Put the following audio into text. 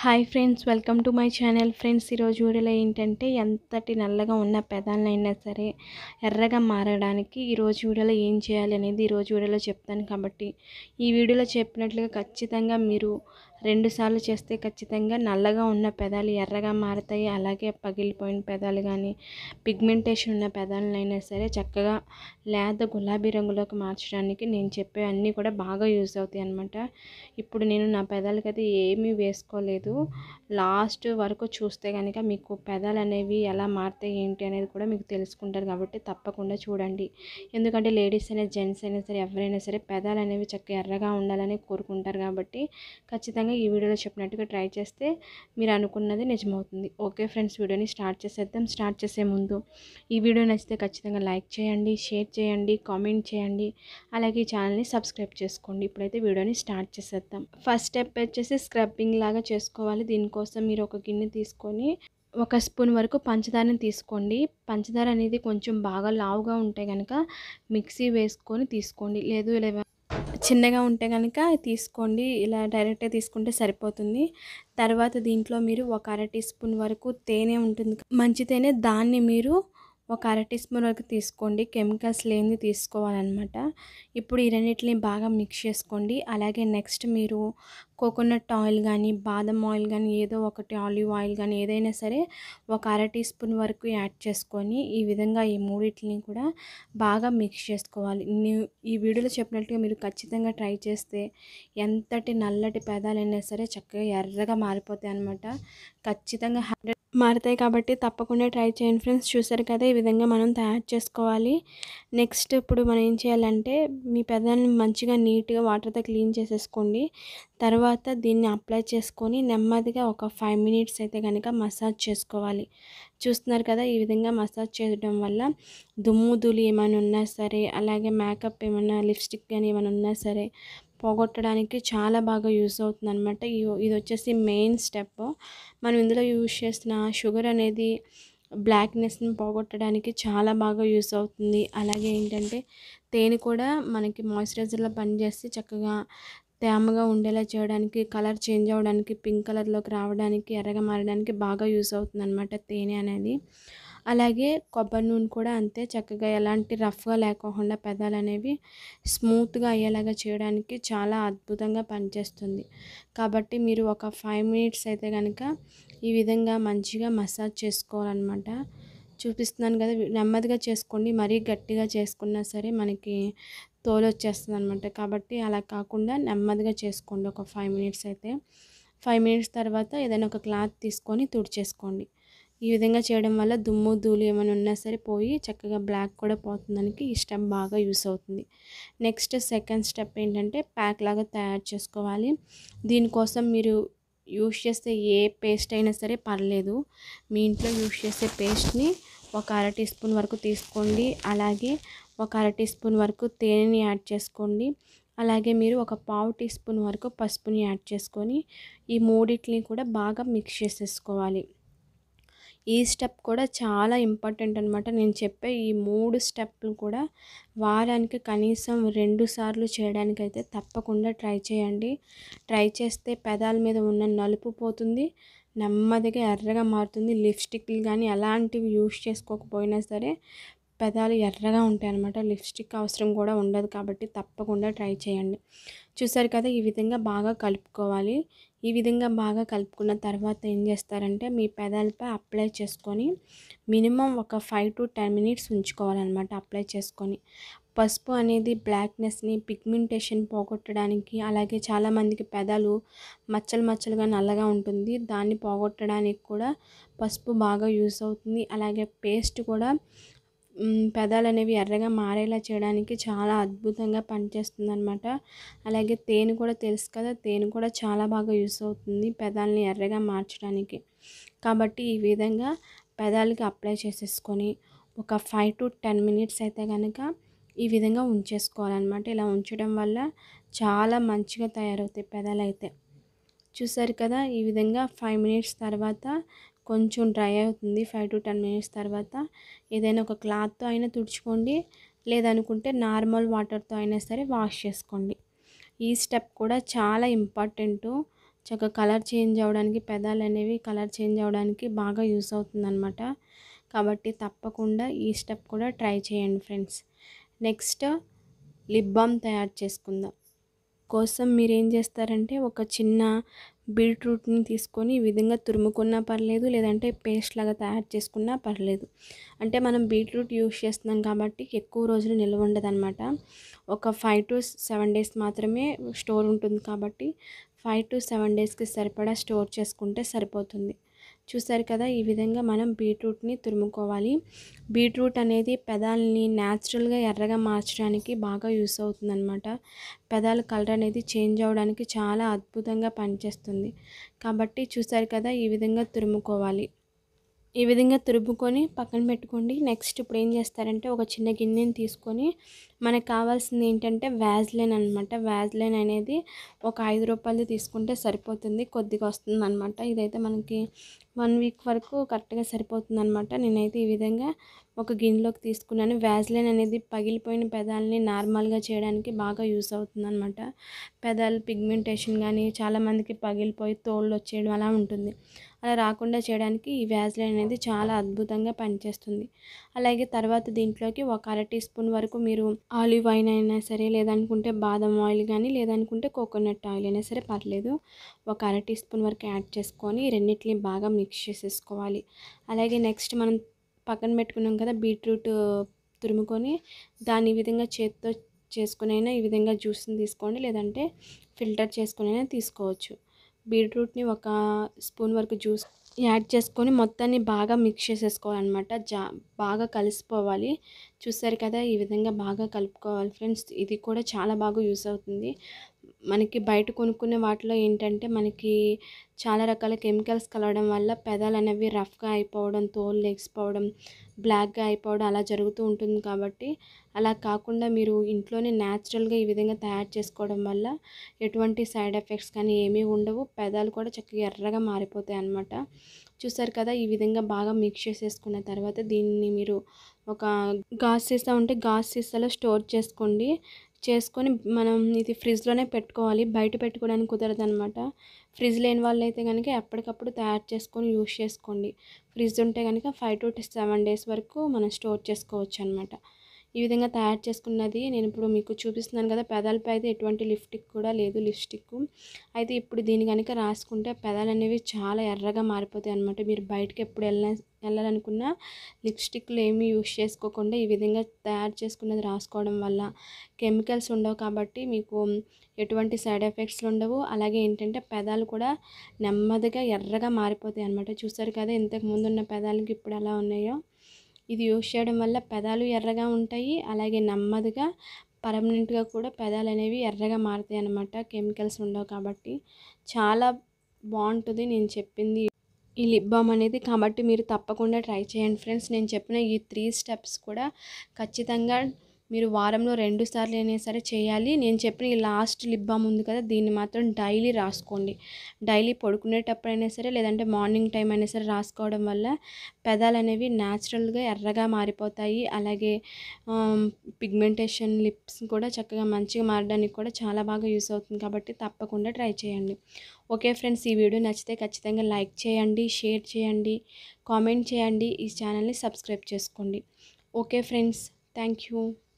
hi friends welcome to my channel friends ఈరోజు వీడియోలో ఏంటంటే ఎంతటి నల్లగా ఉన్న పెదాలనైనా సరే ఎర్రగా మారడానికి ఈరోజు వీడియోలో ఏం చేయాలి అనేది ఈరోజు వీడియోలో చెప్తాను కాబట్టి ఈ వీడియోలో చెప్పినట్లుగా ఖచ్చితంగా మీరు రెండు సార్లు చేస్తే ఖచ్చితంగా నల్లగా ఉన్న పెదాలు ఎర్రగా మారుతాయి అలాగే పగిలిపోయిన పెదాలు కానీ పిగ్మెంటేషన్ ఉన్న పెదాలనైనా సరే చక్కగా లేత గులాబీ రంగులోకి మార్చడానికి నేను చెప్పే అన్నీ కూడా బాగా యూజ్ అవుతాయి అన్నమాట ఇప్పుడు నేను నా పెదాలకైతే ఏమీ వేసుకోలేదు లాస్ట్ వరకు చూస్తే కనుక మీకు పెదాలు అనేవి ఎలా మారుతాయి ఏంటి అనేది కూడా మీకు తెలుసుకుంటారు కాబట్టి తప్పకుండా చూడండి ఎందుకంటే లేడీస్ అయినా జెంట్స్ అయినా సరే ఎవరైనా సరే పెదాలు అనేవి చక్కగా ఎర్రగా ఉండాలని కోరుకుంటారు కాబట్టి ఖచ్చితంగా ఈ వీడియోలో చెప్పినట్టుగా ట్రై చేస్తే మీరు అనుకున్నది నిజమవుతుంది ఓకే ఫ్రెండ్స్ వీడియోని స్టార్ట్ చేసేద్దాం స్టార్ట్ చేసే ముందు ఈ వీడియో నచ్చితే ఖచ్చితంగా లైక్ చేయండి షేర్ చేయండి కామెంట్ చేయండి అలాగే ఈ ఛానల్ని సబ్స్క్రైబ్ చేసుకోండి ఇప్పుడైతే వీడియోని స్టార్ట్ చేసేద్దాం ఫస్ట్ స్టెప్ వచ్చేసి స్క్రబ్బింగ్ లాగా చేసుకోవాలి దీనికోసం మీరు ఒక గిన్నె తీసుకొని ఒక స్పూన్ వరకు పంచదారని తీసుకోండి పంచదార అనేది కొంచెం బాగా లావుగా ఉంటే కనుక మిక్సీ వేసుకొని తీసుకోండి లేదు ఇలా చిన్నగా ఉంటే కనుక తీసుకోండి ఇలా డైరెక్ట్గా తీసుకుంటే సరిపోతుంది తర్వాత దీంట్లో మీరు ఒక అర టీ స్పూన్ వరకు తేనె ఉంటుంది మంచి తేనె దాన్ని మీరు ఒక అర టీ స్పూన్ వరకు తీసుకోండి కెమికల్స్ లేనిది తీసుకోవాలన్నమాట ఇప్పుడు ఈ రెండింటిని బాగా మిక్స్ చేసుకోండి అలాగే నెక్స్ట్ మీరు కోకోనట్ ఆయిల్ కానీ బాదం ఆయిల్ కానీ ఏదో ఒకటి ఆలివ్ ఆయిల్ కానీ ఏదైనా సరే ఒక అర టీ స్పూన్ వరకు యాడ్ చేసుకొని ఈ విధంగా ఈ మూడింటిని కూడా బాగా మిక్స్ చేసుకోవాలి ఈ వీడియోలో చెప్పినట్టుగా మీరు ఖచ్చితంగా ట్రై చేస్తే ఎంతటి నల్లటి పెదాలైనా సరే చక్కగా ఎర్రగా మారిపోతాయి అనమాట ఖచ్చితంగా హండ్రెడ్ మారుతాయి కాబట్టి తప్పకుండా ట్రై చేయండి ఫ్రెండ్స్ చూసారు కదా ఈ విధంగా మనం తయారు చేసుకోవాలి నెక్స్ట్ ఇప్పుడు మనం ఏం చేయాలంటే మీ పెదాలను మంచిగా నీట్గా వాటర్తో క్లీన్ చేసేసుకోండి తర్వాత దీన్ని అప్లై చేసుకొని నెమ్మదిగా ఒక ఫైవ్ మినిట్స్ అయితే కనుక మసాజ్ చేసుకోవాలి చూస్తున్నారు కదా ఈ విధంగా మసాజ్ చేయడం వల్ల దుమ్ము ధూళి ఏమైనా ఉన్నా సరే అలాగే మేకప్ ఏమైనా లిప్స్టిక్ కానీ ఏమైనా ఉన్నా సరే పోగొట్టడానికి చాలా బాగా యూస్ అవుతుంది అనమాట ఇది వచ్చేసి మెయిన్ స్టెప్ మనం ఇందులో యూజ్ చేసిన షుగర్ అనేది బ్లాక్నెస్ని పోగొట్టడానికి చాలా బాగా యూస్ అవుతుంది అలాగే ఏంటంటే తేనె కూడా మనకి మాయిశ్చరైజర్లో పనిచేసి చక్కగా తేమగా ఉండేలా చేయడానికి కలర్ చేంజ్ అవ్వడానికి పింక్ కలర్లోకి రావడానికి ఎర్రగా మారడానికి బాగా యూస్ అవుతుంది అనమాట తేనె అనేది అలాగే కొబ్బరి నూనె కూడా అంతే చక్కగా ఎలాంటి రఫ్గా లేకోకుండా పెదాలు అనేవి స్మూత్గా అయ్యేలాగా చేయడానికి చాలా అద్భుతంగా పనిచేస్తుంది కాబట్టి మీరు ఒక ఫైవ్ మినిట్స్ అయితే కనుక ఈ విధంగా మంచిగా మసాజ్ చేసుకోవాలన్నమాట చూపిస్తున్నాను కదా నెమ్మదిగా చేసుకోండి మరీ గట్టిగా చేసుకున్నా సరే మనకి తోలు వచ్చేస్తుంది అనమాట కాబట్టి అలా కాకుండా నెమ్మదిగా చేసుకోండి ఒక ఫైవ్ మినిట్స్ అయితే ఫైవ్ మినిట్స్ తర్వాత ఏదైనా ఒక క్లాత్ తీసుకొని తుడిచేసుకోండి ఈ విధంగా చేయడం వల్ల దుమ్ము ధూళి ఏమైనా ఉన్నా సరే పోయి చక్కగా బ్లాక్ కూడా పోతుందానికి ఈ స్టెప్ బాగా యూస్ అవుతుంది నెక్స్ట్ సెకండ్ స్టెప్ ఏంటంటే ప్యాక్ లాగా తయారు చేసుకోవాలి దీనికోసం మీరు యూస్ చేస్తే ఏ పేస్ట్ అయినా సరే పర్లేదు మీ ఇంట్లో యూస్ చేసే పేస్ట్ని ఒక అర టీ స్పూన్ వరకు తీసుకోండి అలాగే ఒక అర టీ స్పూన్ వరకు తేనెని యాడ్ చేసుకోండి అలాగే మీరు ఒక పావు టీ స్పూన్ వరకు పసుపుని యాడ్ చేసుకొని ఈ మూడింటిని కూడా బాగా మిక్స్ చేసేసుకోవాలి ఈ స్టెప్ కూడా చాలా ఇంపార్టెంట్ అనమాట నేను చెప్పే ఈ మూడు స్టెప్లు కూడా వారానికి కనీసం రెండు సార్లు చేయడానికైతే తప్పకుండా ట్రై చేయండి ట్రై చేస్తే పెదాల మీద ఉన్న నలుపు పోతుంది నెమ్మదిగా ఎర్రగా మారుతుంది లిప్స్టిక్లు కానీ అలాంటివి యూస్ చేసుకోకపోయినా సరే పెదాలు ఎర్రగా ఉంటాయి అన్నమాట లిప్స్టిక్ అవసరం కూడా ఉండదు కాబట్టి తప్పకుండా ట్రై చేయండి చూసారు కదా ఈ విధంగా బాగా కలుపుకోవాలి ఈ విధంగా బాగా కలుపుకున్న తర్వాత ఏం చేస్తారంటే మీ పెదాలపై అప్లై చేసుకొని మినిమం ఒక ఫైవ్ టు టెన్ మినిట్స్ ఉంచుకోవాలన్నమాట అప్లై చేసుకొని పసుపు అనేది బ్లాక్నెస్ని పిగ్మెంటేషన్ పోగొట్టడానికి అలాగే చాలామందికి పెదాలు మచ్చలు మచ్చలుగా నల్లగా ఉంటుంది దాన్ని పోగొట్టడానికి కూడా పసుపు బాగా యూస్ అవుతుంది అలాగే పేస్ట్ కూడా పెదాలు అనేవి ఎర్రగా మారేలా చేయడానికి చాలా అద్భుతంగా పనిచేస్తుంది అనమాట అలాగే తేనె కూడా తెలుసు కదా తేనె కూడా చాలా బాగా యూస్ అవుతుంది పెదాలని ఎర్రగా మార్చడానికి కాబట్టి ఈ విధంగా పెదాలకి అప్లై చేసేసుకొని ఒక ఫైవ్ టు టెన్ మినిట్స్ అయితే కనుక ఈ విధంగా ఉంచేసుకోవాలన్నమాట ఇలా ఉంచడం వల్ల చాలా మంచిగా తయారవుతాయి పెదాలు అయితే చూసారు కదా ఈ విధంగా ఫైవ్ మినిట్స్ తర్వాత కొంచెం డ్రై అవుతుంది ఫైవ్ టు టెన్ మినిట్స్ తర్వాత ఏదైనా ఒక క్లాత్తో అయినా తుడుచుకోండి లేదనుకుంటే నార్మల్ వాటర్తో అయినా సరే వాష్ చేసుకోండి ఈ స్టెప్ కూడా చాలా ఇంపార్టెంట్ చక్కగా కలర్ చేంజ్ అవ్వడానికి పెదాలు అనేవి కలర్ చేంజ్ అవ్వడానికి బాగా యూస్ అవుతుందన్నమాట కాబట్టి తప్పకుండా ఈ స్టెప్ కూడా ట్రై చేయండి ఫ్రెండ్స్ నెక్స్ట్ లిప్ బామ్ తయారు చేసుకుందాం కోసం మీరు ఏం చేస్తారంటే ఒక చిన్న బీట్రూట్ని తీసుకొని ఈ విధంగా తురుముకున్నా పర్లేదు లేదంటే పేస్ట్ లాగా తయారు చేసుకున్నా పర్లేదు అంటే మనం బీట్రూట్ యూస్ చేస్తున్నాం కాబట్టి ఎక్కువ రోజులు నిల్వ ఉండదన్నమాట ఒక ఫైవ్ టు సెవెన్ డేస్ మాత్రమే స్టోర్ ఉంటుంది కాబట్టి ఫైవ్ టు సెవెన్ డేస్కి సరిపడా స్టోర్ చేసుకుంటే సరిపోతుంది చూసారు కదా ఈ విధంగా మనం బీట్రూట్ని తురుముకోవాలి బీట్రూట్ అనేది పెదాలని న్యాచురల్గా ఎర్రగా మార్చడానికి బాగా యూస్ అవుతుందన్నమాట పెదాల కలర్ అనేది చేంజ్ అవ్వడానికి చాలా అద్భుతంగా పనిచేస్తుంది కాబట్టి చూసారు కదా ఈ విధంగా తురుముకోవాలి ఈ విధంగా తురుముకొని పక్కన పెట్టుకోండి నెక్స్ట్ ఇప్పుడు ఏం చేస్తారంటే ఒక చిన్న గిన్నెని తీసుకొని మనకు కావాల్సింది ఏంటంటే వ్యాజ్లైన్ అనమాట వ్యాజ్లైన్ అనేది ఒక ఐదు రూపాయలు తీసుకుంటే సరిపోతుంది కొద్దిగా వస్తుంది అనమాట ఇదైతే మనకి వన్ వీక్ వరకు కరెక్ట్గా సరిపోతుంది అనమాట నేనైతే ఈ విధంగా ఒక గిన్నెలోకి తీసుకున్నాను వ్యాజ్లైన్ అనేది పగిలిపోయిన పెదాలని నార్మల్గా చేయడానికి బాగా యూస్ అవుతుంది అనమాట పెదాలు పిగ్మెంటేషన్ కానీ చాలామందికి పగిలిపోయి తోళ్ళు వచ్చేయడం అలా ఉంటుంది అలా రాకుండా చేయడానికి ఈ వ్యాజ్లైన్ అనేది చాలా అద్భుతంగా పనిచేస్తుంది అలాగే తర్వాత దీంట్లోకి ఒక అర టీ స్పూన్ వరకు మీరు ఆలివ్ ఆయిల్ అయినా సరే లేదనుకుంటే బాదం ఆయిల్ కానీ లేదనుకుంటే కోకోనట్ ఆయిల్ అయినా సరే పర్లేదు ఒక అర టీ స్పూన్ వరకు యాడ్ చేసుకొని రెండింటిని బాగా మిక్స్ చేసేసుకోవాలి అలాగే నెక్స్ట్ మనం పక్కన పెట్టుకున్నాం కదా బీట్రూట్ తురుముకొని దాన్ని ఈ విధంగా చేత్తో చేసుకునైనా ఈ విధంగా జ్యూస్ని తీసుకోండి లేదంటే ఫిల్టర్ చేసుకునైనా తీసుకోవచ్చు బీట్రూట్ని ఒక స్పూన్ వరకు జ్యూస్ యాడ్ చేసుకొని మొత్తాన్ని బాగా మిక్స్ చేసేసుకోవాలన్నమాట జా బాగా కలిసిపోవాలి చూసారు కదా ఈ విధంగా బాగా కలుపుకోవాలి ఫ్రెండ్స్ ఇది కూడా చాలా బాగా యూస్ అవుతుంది మనకి బయట కొనుక్కునే వాటిలో ఏంటంటే మనకి చాలా రకాల కెమికల్స్ కలవడం వల్ల పెదాలు అనేవి రఫ్గా అయిపోవడం తోలు లెగిసిపోవడం బ్లాక్గా అయిపోవడం అలా జరుగుతూ ఉంటుంది కాబట్టి అలా కాకుండా మీరు ఇంట్లోనే న్యాచురల్గా ఈ విధంగా తయారు చేసుకోవడం వల్ల ఎటువంటి సైడ్ ఎఫెక్ట్స్ కానీ ఏమీ ఉండవు పెదాలు కూడా చక్కగా ఎర్రగా మారిపోతాయి అన్నమాట చూసారు కదా ఈ విధంగా బాగా మిక్స్ చేసేసుకున్న తర్వాత దీన్ని మీరు ఒక గాజు సీసా ఉంటే గాజు సీసాలో స్టోర్ చేసుకోండి చేసుకొని మనం ఇది ఫ్రిడ్జ్లోనే పెట్టుకోవాలి బయట పెట్టుకోవడానికి కుదరదు అనమాట ఫ్రిడ్జ్ లేని వాళ్ళు అయితే కనుక ఎప్పటికప్పుడు తయారు చేసుకొని యూస్ చేసుకోండి ఫ్రిడ్జ్ ఉంటే కనుక ఫైవ్ టు సెవెన్ డేస్ వరకు మనం స్టోర్ చేసుకోవచ్చు అనమాట ఈ విధంగా తయారు చేసుకున్నది నేను ఇప్పుడు మీకు చూపిస్తున్నాను కదా పెదాలపై అయితే ఎటువంటి లిప్స్టిక్ కూడా లేదు లిప్స్టిక్ అయితే ఇప్పుడు దీని కనుక రాసుకుంటే పెదాలు అనేవి చాలా ఎర్రగా మారిపోతాయి అనమాట మీరు బయటకు ఎప్పుడు వెళ్ళ వెళ్ళాలనుకున్నా లిప్స్టిక్లు ఏమీ యూస్ చేసుకోకుండా ఈ విధంగా తయారు చేసుకున్నది రాసుకోవడం వల్ల కెమికల్స్ ఉండవు కాబట్టి మీకు ఎటువంటి సైడ్ ఎఫెక్ట్స్ ఉండవు అలాగే ఏంటంటే పెదాలు కూడా నెమ్మదిగా ఎర్రగా మారిపోతాయి అనమాట చూసారు కదా ఇంతకు ముందు ఉన్న పెదాలకి ఇప్పుడు ఎలా ఉన్నాయో ఇది యూస్ చేయడం వల్ల పెదాలు ఎర్రగా ఉంటాయి అలాగే నెమ్మదిగా పర్మనెంట్గా కూడా పెదాలు అనేవి ఎర్రగా మారుతాయి అన్నమాట కెమికల్స్ ఉండవు కాబట్టి చాలా బాగుంటుంది నేను చెప్పింది ఈ లిప్ బామ్ అనేది కాబట్టి మీరు తప్పకుండా ట్రై చేయండి ఫ్రెండ్స్ నేను చెప్పిన ఈ త్రీ స్టెప్స్ కూడా ఖచ్చితంగా మీరు వారంలో రెండు సార్లు అయినా సరే చేయాలి నేను చెప్పిన ఈ లాస్ట్ లిప్ బామ్ ఉంది కదా దీన్ని మాత్రం డైలీ రాసుకోండి డైలీ పడుకునేటప్పుడైనా సరే లేదంటే మార్నింగ్ టైం అయినా సరే రాసుకోవడం వల్ల పెదాలు అనేవి న్యాచురల్గా ఎర్రగా మారిపోతాయి అలాగే పిగ్మెంటేషన్ లిప్స్ కూడా చక్కగా మంచిగా మారడానికి కూడా చాలా బాగా యూస్ అవుతుంది కాబట్టి తప్పకుండా ట్రై చేయండి ఓకే ఫ్రెండ్స్ ఈ వీడియో నచ్చితే ఖచ్చితంగా లైక్ చేయండి షేర్ చేయండి కామెంట్ చేయండి ఈ ఛానల్ని సబ్స్క్రైబ్ చేసుకోండి ఓకే ఫ్రెండ్స్ థ్యాంక్ యూ